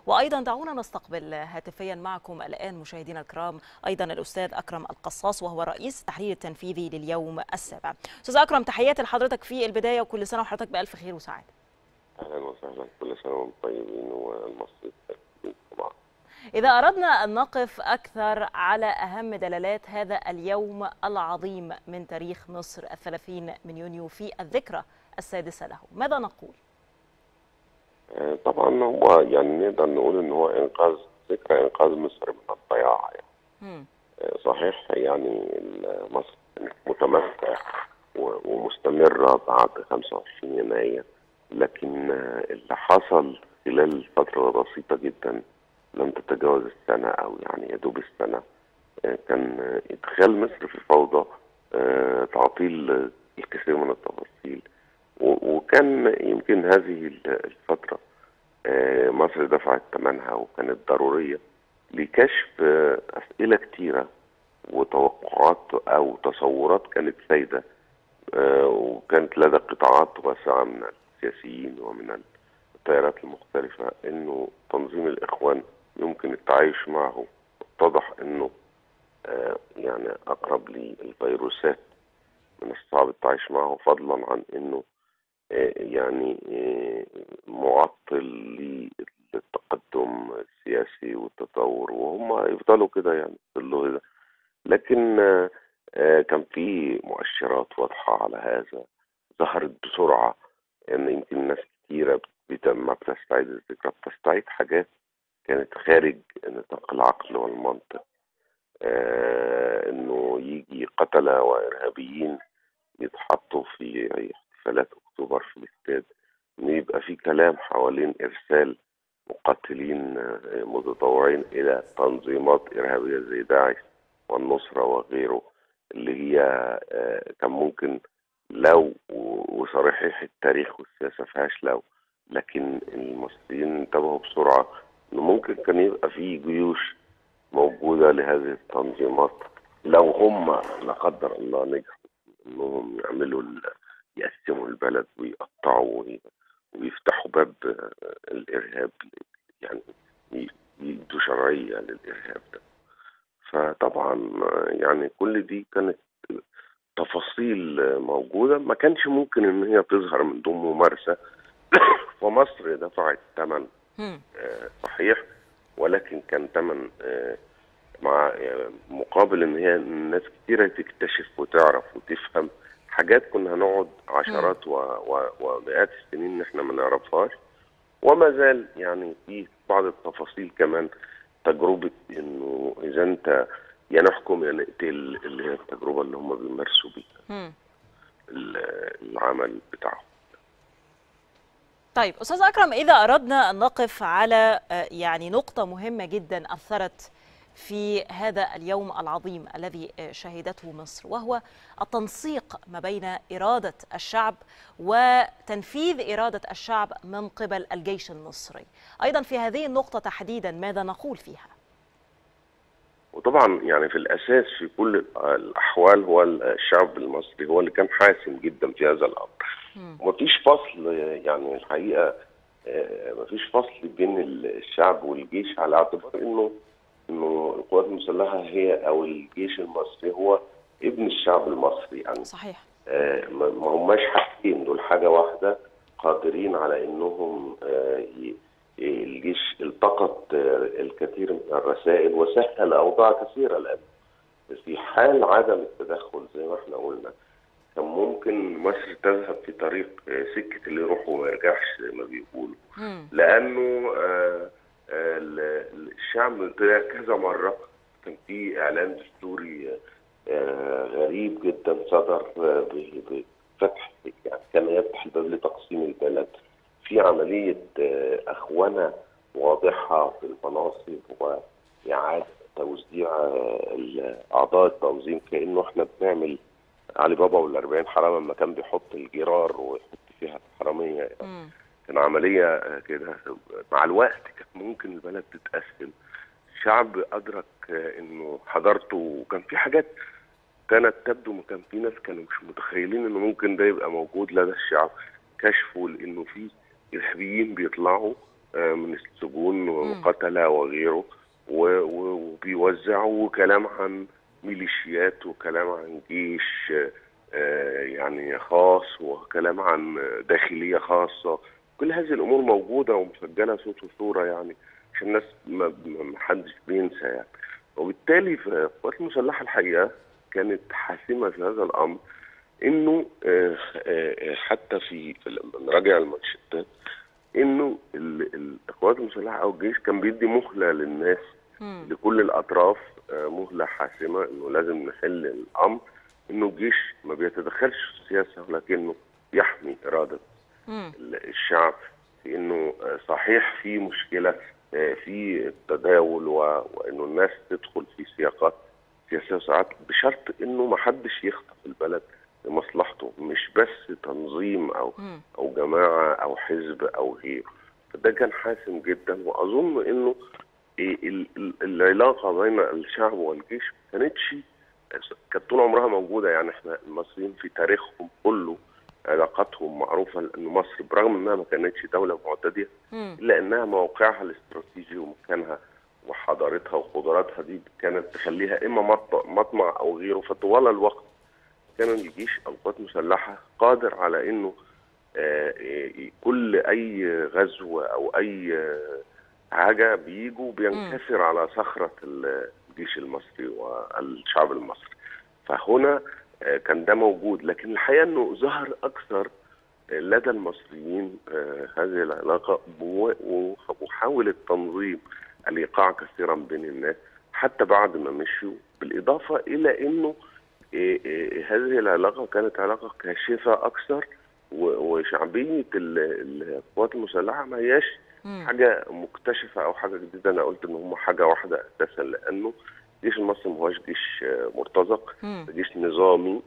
وأيضا دعونا نستقبل هاتفيا معكم الآن مشاهدينا الكرام أيضا الأستاذ أكرم القصاص وهو رئيس التحرير التنفيذي لليوم السابع أستاذ أكرم تحياتي لحضرتك في البداية وكل سنة وحضرتك بألف خير وسعادة اهلا وسهلا كل سنه وانتم طيبين والمصري طبعا إذا أردنا أن نقف أكثر على أهم دلالات هذا اليوم العظيم من تاريخ مصر الثلاثين من يونيو في الذكرى السادسة له ماذا نقول؟ آه، طبعا هو يعني نقدر نقول ان هو انقاذ ذكرى انقاذ مصر من الضياع يعني مم. آه، صحيح يعني مصر كانت متماسكه و- ومستمره بعد 25 يناير لكن آه، اللي حصل خلال فتره بسيطه جدا لم تتجاوز السنه او يعني يدوب السنه آه، كان آه، ادخال مصر في فوضى آه، تعطيل آه، الكثير من التفاصيل و- وكان يمكن هذه ال- الفتره آه، مصر دفعت ثمنها وكانت ضروريه لكشف آه، اسئله كتيره وتوقعات او تصورات كانت سائده آه، وكانت لدى قطاعات واسعه من السياسيين ومن التيارات المختلفه انه تنظيم الاخوان يمكن التعايش معه اتضح انه آه، يعني اقرب للفيروسات من الصعب التعايش معه فضلا عن انه آه، يعني آه، معطل للتقدم السياسي والتطور وهم يفضلوا كده يعني يفضلوا كده لكن آه، آه، كان في مؤشرات واضحة على هذا ظهرت بسرعة ان يمكن ناس كتيرة بت- ما بتستعيد الذكرى بتستعيد حاجات كانت خارج نطاق العقل والمنطق آه، انه يجي قتلة وارهابيين يتحطوا في احتفالات اكتوبر في الاستاد انه يبقى في كلام حوالين ارسال مقاتلين آه، متطوعين الى تنظيمات ارهابيه زي داعش والنصره وغيره اللي هي آه، كان ممكن لو و- وصحيح التاريخ والسياسه فيهاش لو لكن المصريين انتبهوا بسرعه انه ممكن كان يبقى في جيوش موجوده لهذه التنظيمات لو هم لا قدر الله نجحوا انهم يعملوا ال- يقسموا البلد ويقطعوا وي- ويفتحوا باب آه، الارهاب يعني ي- يدوا شرعيه للارهاب ده فطبعا آه، يعني كل دي كانت تفاصيل آه، موجوده ما كانش ممكن ان هي تظهر من دون ممارسه فمصر دفعت ثمن مم. آه، صحيح ولكن كان ثمن آه، مع آه، مقابل ان هي ناس كتيره تكتشف وتعرف وتفهم حاجات كنا هنقعد عشرات و... و... ومئات السنين ان احنا ما نعرفهاش وما زال يعني في بعض التفاصيل كمان تجربه انه اذا انت يا نحكم يا نقتل اللي هي التجربه اللي هم بيمارسوا بيها مم. ال- العمل بتاعهم طيب أستاذ أكرم إذا أردنا أن نقف على آه، يعني نقطة مهمة جدا أثرت في هذا اليوم العظيم الذي آه، شهدته مصر وهو التنسيق ما بين إرادة الشعب وتنفيذ إرادة الشعب من قبل الجيش المصري أيضا في هذه النقطة تحديدا ماذا نقول فيها؟ وطبعا يعني في الاساس في كل الاحوال هو الشعب المصري هو اللي كان حاسم جدا في هذا الامر مم. مفيش فصل يعني الحقيقه آه، مفيش فصل بين الشعب والجيش على اعتبار انه انه القوات المسلحه هي او الجيش المصري هو ابن الشعب المصري يعني صحيح آه، ما ما هماش حاجتين دول حاجه واحده قادرين على انهم آه، ي- الجيش التقط آه، الكثير من الرسائل وسهل اوضاع كثيره لان في حال عدم التدخل زي ما احنا قلنا كان ممكن مصر تذهب في طريق آه، سكه اللي يروح وما يرجعش زي ما بيقولوا مم. لانه آه، آه، ال- الشعب طلع كذا مره كان في اعلان دستوري آه، غريب جدا صدر آه، ب- بفتح يعني كان يفتح الباب لتقسيم البلد في عمليه آه، اخونه واضحه في المناصب واعاده توزيع آه، اعضاء التنظيم كانه احنا بنعمل علي بابا والأربعين حرامه لما كان بيحط الجرار ويحط فيها الحراميه يعني. مم. كان عملية آه، كده مع الوقت كان ممكن البلد تتقسم الشعب أدرك آه، إنه حضارته وكان في حاجات كانت تبدو ما كان في ناس كانوا مش متخيلين إنه ممكن ده يبقى موجود لدى الشعب كشفوا لإنه في إرهابيين بيطلعوا آه، من السجون و- مم. قتلة وغيره و- و- وبيوزعوا كلام عن ميليشيات وكلام عن جيش آه، يعني خاص وكلام عن داخلية خاصة كل هذه الأمور موجودة ومسجلة صوت وصورة يعني عشان الناس ما ما- ما حدش بينسى يعني وبالتالي في القوات المسلحة الحقيقة كانت حاسمة في هذا الأمر إنه آه، آه، حتى في في لما نراجع المانشيتات إنه ال- ال- القوات المسلحة أو الجيش كان بيدي مهلة للناس مم. لكل الاطراف آه، مهله حاسمه انه لازم نحل الامر انه الجيش ما بيتدخلش في السياسه ولكنه يحمي اراده مم. ال- الشعب في انه آه، صحيح في مشكله آه، في التداول و- وانه الناس تدخل في سياقات سياسيه ساعات بشرط انه ما حدش يخطف البلد لمصلحته مش بس تنظيم او مم. او جماعه او حزب او غيره فده كان حاسم جدا واظن انه ال- ال- ال- العلاقه بين الشعب والجيش ما كانتش كانت طول عمرها موجوده يعني احنا المصريين في تاريخهم كله علاقاتهم معروفه لان مصر برغم انها ما كانتش دوله معتديه مم. الا انها موقعها الاستراتيجي ومكانها وحضارتها وقدراتها دي كانت تخليها اما مط- مطمع او غيره فطوال الوقت كان الجيش او القوات المسلحه قادر على انه آه، آه، كل اي غزو او اي آه، حاجه بيجوا بينكسر على صخره الجيش المصري والشعب المصري فهنا آه، كان ده موجود لكن الحقيقه انه ظهر اكثر لدى المصريين آه، هذه العلاقه بو- و- وحاول التنظيم الايقاع كثيرا بين الناس حتى بعد ما مشوا بالاضافه الى انه آه، آه، هذه العلاقه كانت علاقه كاشفه اكثر و- وشعبيه ال- القوات المسلحه ما هياش مم. حاجه مكتشفه او حاجه جديده انا قلت ان هم حاجه واحده اساسا لانه الجيش المصري ما هوش جيش آه، مرتزق مم. ده جيش نظامي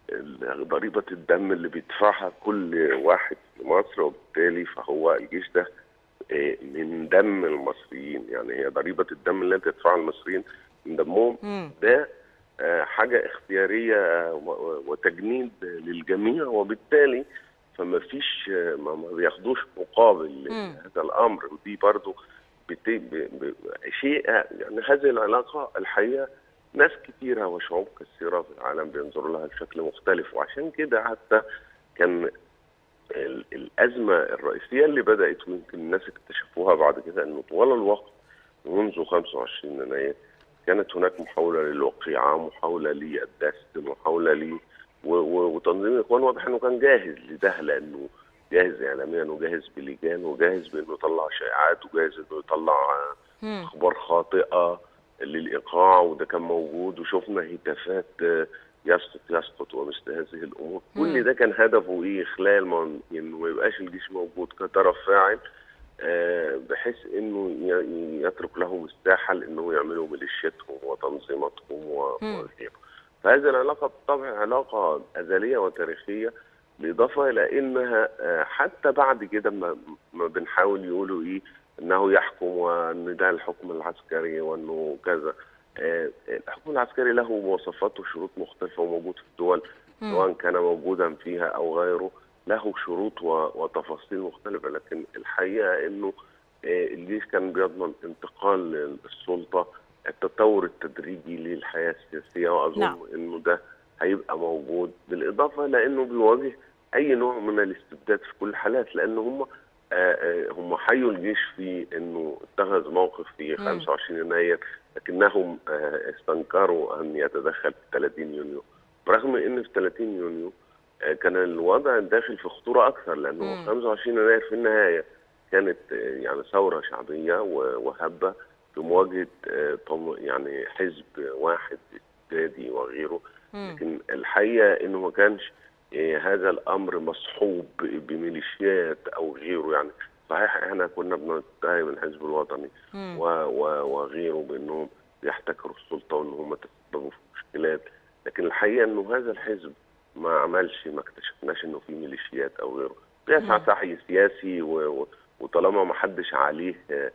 ال- ضريبه الدم اللي بيدفعها كل واحد في مصر وبالتالي فهو الجيش ده آه، من دم المصريين يعني هي ضريبه الدم اللي بتدفعها المصريين من دمهم مم. ده آه، حاجة اختيارية و- وتجنيد للجميع وبالتالي فما فيش آه، ما ما بياخدوش مقابل مم. لهذا الأمر ودي برضو بت... ب... ب... شيء يعني هذه العلاقة الحقيقة ناس كثيرة وشعوب كثيرة في العالم بينظروا لها بشكل مختلف وعشان كده حتى كان ال- الأزمة الرئيسية اللي بدأت ويمكن الناس اكتشفوها بعد كده إنه طوال الوقت منذ 25 يناير كانت هناك محاولة للوقيعة محاولة للدست محاولة ل و- و- وتنظيم الإخوان واضح إنه كان جاهز لده لأنه جاهز إعلاميا وجاهز بلجان وجاهز بإنه يطلع شائعات وجاهز إنه يطلع آه، مم. اخبار خاطئه للايقاع وده كان موجود وشفنا هتافات آه، يسقط يسقط ومثل هذه الامور مم. كل ده كان هدفه ايه اخلال ما انه ما يبقاش الجيش موجود كطرف فاعل آه، بحيث انه ي- يترك له مساحه لانه يعملوا ميليشياتهم وتنظيماتهم و- مم. وغيره فهذه العلاقه بالطبع علاقه ازليه وتاريخيه بالاضافه الى انها آه، حتى بعد كده ما ما بنحاول يقولوا ايه انه يحكم وان ده الحكم العسكري وانه كذا آه، الحكم العسكري له مواصفات وشروط مختلفه وموجود في الدول مم. سواء كان موجودا فيها او غيره له شروط و- وتفاصيل مختلفه لكن الحقيقه انه آه، الجيش كان بيضمن انتقال السلطه التطور التدريجي للحياه السياسيه واظن نعم. انه ده هيبقى موجود بالاضافه لانه بيواجه اي نوع من الاستبداد في كل الحالات لان هم آه، آه، هم حيوا الجيش في انه اتخذ موقف في مم. 25 يناير لكنهم آه، استنكروا ان يتدخل في 30 يونيو برغم ان في 30 يونيو آه، كان الوضع داخل في خطوره اكثر لانه مم. 25 يناير في النهايه كانت آه، يعني ثوره شعبيه و- وهبه بمواجهه آه، طم- يعني حزب واحد استبدادي وغيره مم. لكن الحقيقه انه ما كانش آه، هذا الامر مصحوب بميليشيات او غيره يعني صحيح احنا كنا بنتهم الحزب الوطني مم. و و وغيره بانهم بيحتكروا السلطه وان هم تسببوا في مشكلات لكن الحقيقه انه هذا الحزب ما عملش ما اكتشفناش انه في ميليشيات او غيره بيسعى مم. سعي سياسي و و وطالما ما حدش عليه آه،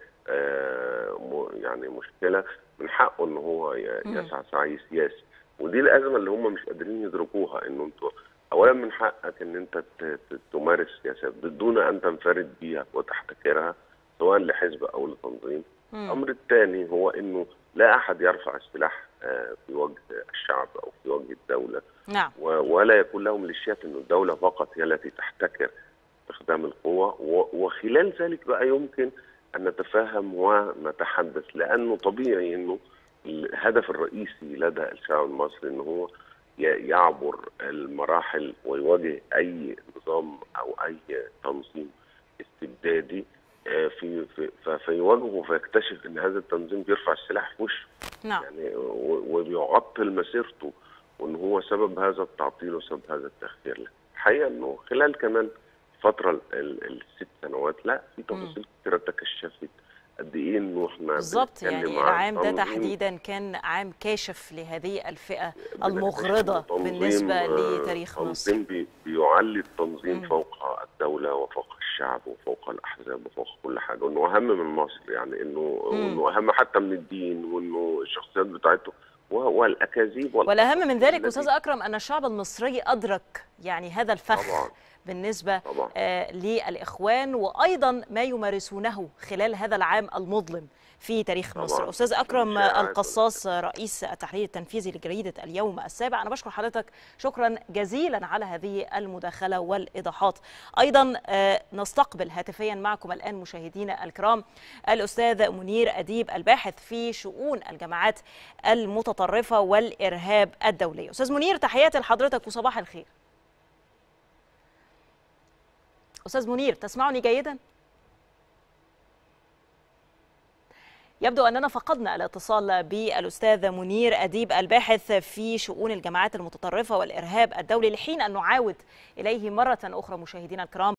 آه، م- يعني مشكله من حقه ان هو ي- مم. يسعى سعي سياسي ودي الازمه اللي هم مش قادرين يدركوها انه انتوا اولا من حقك ان انت ت- ت- تمارس سياسات بدون ان تنفرد بيها وتحتكرها سواء لحزب او لتنظيم مم. الامر الثاني هو انه لا احد يرفع السلاح آه، في وجه الشعب او في وجه الدوله نعم و- ولا يكون لهم ميليشيات انه الدوله فقط هي التي تحتكر استخدام القوه و- وخلال ذلك بقى يمكن ان نتفاهم ونتحدث لانه طبيعي انه الهدف الرئيسي لدى الشعب المصري انه هو ي- يعبر المراحل ويواجه اي نظام او اي تنظيم استبدادي آه، في في ف- فيواجهه فيكتشف ان هذا التنظيم بيرفع السلاح في وشه نعم يعني و- وبيعطل مسيرته وان هو سبب هذا التعطيل وسبب هذا التاخير له. الحقيقه انه خلال كمان الفتره ال- ال- الست سنوات لا في تفاصيل كثيره تكشفت قد ايه انه احنا بالظبط بنتكلم يعني عن العام ده تنظيم- تحديدا كان عام كاشف لهذه الفئة بنكتشف المغرضة تنظيم، بالنسبة آه، لتاريخ مصر تنظيم بي- بيعلي التنظيم مم. فوق الدوله وفوق الشعب وفوق الاحزاب وفوق كل حاجه وانه اهم من مصر يعني انه مم. وانه اهم حتى من الدين وانه الشخصيات بتاعته و- والاكاذيب وال- والأهم من ذلك الذي- أستاذ أكرم أن الشعب المصري أدرك يعني هذا الفخ طبعا بالنسبة طبعا آه، للإخوان وأيضا ما يمارسونه خلال هذا العام المظلم في تاريخ طبعاً. مصر أستاذ أكرم الشائعات القصاص رئيس التحرير التنفيذي لجريدة اليوم السابع أنا بشكر حضرتك شكرا جزيلا على هذه المداخلة والإيضاحات أيضا آه، نستقبل هاتفيا معكم الآن مشاهدينا الكرام الأستاذ منير أديب الباحث في شؤون الجماعات المتطرفة والإرهاب الدولي أستاذ منير تحياتي لحضرتك وصباح الخير أستاذ منير تسمعني جيدا؟ يبدو أننا فقدنا الاتصال بالأستاذ منير أديب الباحث في شؤون الجماعات المتطرفة والإرهاب الدولي لحين أن نعاود إليه مرة أخرى مشاهدينا الكرام